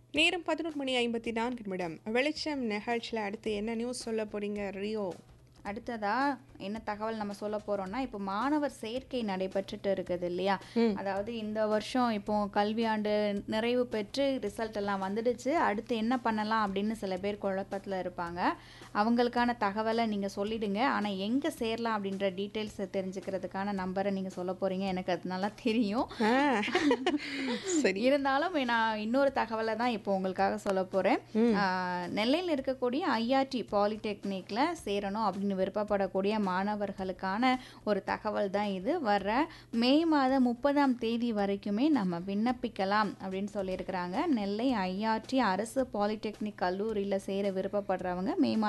நேரம் பதினொரு மணி ஐம்பத்தி நான்கு நிமிடம் வெளிச்சம் நிகழ்ச்சியில் அடுத்து என்ன நியூஸ் சொல்ல போறீங்க ரியோ அடுத்ததா என்ன தகவல் நம்ம சொல்ல போறோம்னா இப்போ மாணவர் சேர்க்கை நடைபெற்றுட்டு இருக்குது இல்லையா அதாவது இந்த வருஷம் இப்போ கல்வியாண்டு நிறைவு பெற்று ரிசல்ட் எல்லாம் வந்துடுச்சு அடுத்து என்ன பண்ணலாம் அப்படின்னு சில பேர் குழப்பத்தில் இருப்பாங்க அவங்களுக்கான தகவலை நீங்கள் சொல்லிடுங்க ஆனால் எங்கே சேரலாம் அப்படின்ற டீட்டெயில்ஸ் தெரிஞ்சுக்கிறதுக்கான நம்பரை நீங்கள் சொல்ல போறீங்க எனக்கு அது நல்லா தெரியும் ஆ, சரி இருந்தாலும் நான் இன்னொரு தகவலை தான் இப்போ உங்களுக்காக சொல்ல போகிறேன் நெல்லையில் இருக்கக்கூடிய ஐஆர்டி பாலிடெக்னிக்கில் சேரணும் அப்படின்னு விருப்பப்படக்கூடிய மாணவர்களுக்கான ஒரு தகவல் தான் இது வர்ற மே மாதம் முப்பதாம் தேதி வரைக்குமே நம்ம விண்ணப்பிக்கலாம் அப்படின்னு சொல்லியிருக்கிறாங்க நெல்லை ஐஆர்டி அரசு பாலிடெக்னிக் கல்லூரியில் சேர விருப்பப்படுறவங்க மே